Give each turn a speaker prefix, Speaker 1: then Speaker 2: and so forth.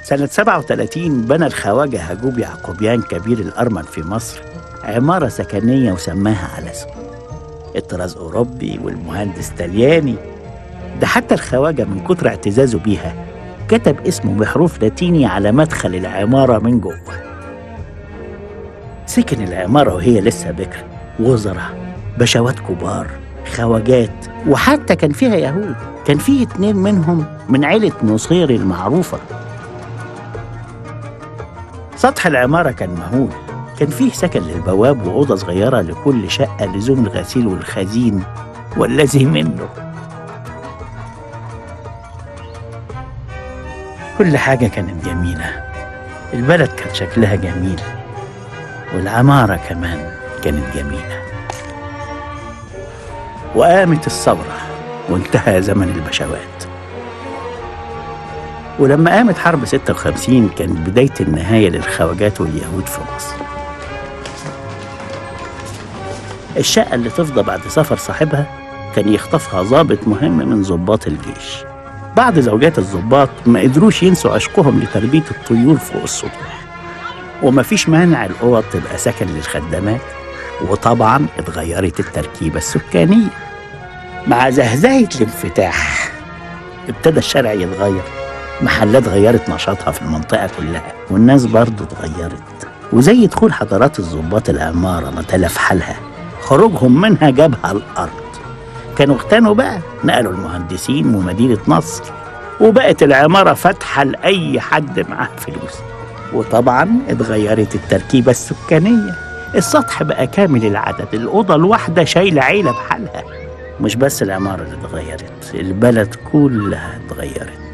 Speaker 1: سنة 37 بنى الخواجة هجوب يعقوبيان كبير الأرمن في مصر عمارة سكنية وسماها على اسمه الطراز أوروبي والمهندس طلياني ده حتى الخواجة من كتر اعتزازه بيها كتب اسمه بحروف لاتيني على مدخل العمارة من جوه سكن العمارة وهي لسه بكر وزراء بشوات كبار خواجات وحتى كان فيها يهود كان فيه اتنين منهم من عيلة نصير المعروفة سطح العمارة كان مهول كان فيه سكن للبواب وأوضة صغيرة لكل شقة لزوم الغسيل والخزين والذي منه كل حاجة كانت جميلة البلد كان شكلها جميل والعمارة كمان كانت جميلة وقامت الثورة وانتهى زمن البشوات ولما قامت حرب 56 كانت بداية النهاية للخواجات واليهود في مصر الشقة اللي تفضى بعد سفر صاحبها كان يخطفها ضابط مهم من ضباط الجيش بعض زوجات الضباط ما قدروش ينسوا عشقهم لتربية الطيور فوق السطوح ومفيش مانع الأوض تبقى سكن للخدامات وطبعا اتغيرت التركيبة السكانية مع زهزهة الانفتاح ابتدى الشارع يتغير محلات غيرت نشاطها في المنطقة كلها والناس برضه اتغيرت وزي دخول حضارات الضباط العمارة ما تلف حالها خروجهم منها جابها الأرض كانوا اغتنوا بقى نقلوا المهندسين ومدينة نصر وبقت العمارة فاتحة لأي حد معاه فلوس وطبعا اتغيرت التركيبة السكانية السطح بقى كامل العدد الأوضة الواحدة شايلة عيلة بحالها مش بس العمارة اللي اتغيرت البلد كلها اتغيرت